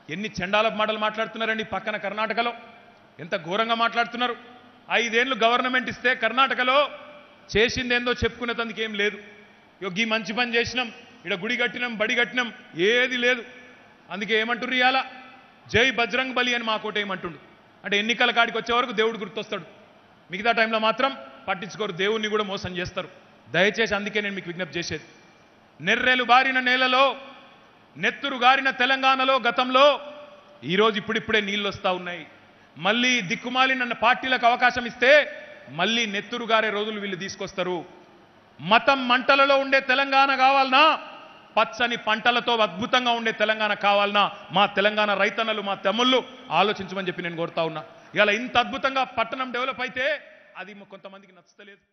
ఎన్ని చండాల మాటలు మాట్లాడుతున్నారండి పక్కన కర్ణాటకలో ఎంత ఘోరంగా మాట్లాడుతున్నారు ఐదేళ్లు గవర్నమెంట్ ఇస్తే కర్ణాటకలో చేసిందేందో చెప్పుకునేందుకు ఏం లేదు ఇగో ఈ మంచి పని చేసినాం ఇక్కడ గుడి కట్టినాం బడి కట్టినాం ఏది లేదు అందుకే ఏమంటుర్రు ఇవాళ జై బజరంగ్ బలి అని మాకోట ఏమంటుండు అంటే ఎన్నికల కాడికి వచ్చే వరకు దేవుడు గుర్తొస్తాడు మిగతా టైంలో మాత్రం పట్టించుకోరు దేవుణ్ణి కూడా మోసం చేస్తారు దయచేసి అందుకే నేను మీకు విజ్ఞప్తి చేసేది నెర్రెలు బారిన నేలలో నెత్తురు గారిన తెలంగాణలో గతంలో ఈరోజు ఇప్పుడిప్పుడే నీళ్ళు వస్తూ ఉన్నాయి మళ్ళీ దిక్కుమాలిన పార్టీలకు అవకాశం ఇస్తే మళ్ళీ నెత్తురు గారే రోజులు వీళ్ళు తీసుకొస్తారు మతం మంటలలో ఉండే తెలంగాణ కావాలనా పచ్చని పంటలతో అద్భుతంగా ఉండే తెలంగాణ కావాలనా మా తెలంగాణ రైతన్నలు మా తమ్ముళ్ళు ఆలోచించమని చెప్పి నేను కోరుతా ఉన్నా ఇలా ఇంత అద్భుతంగా పట్టణం డెవలప్ అయితే అది కొంతమందికి నచ్చలేదు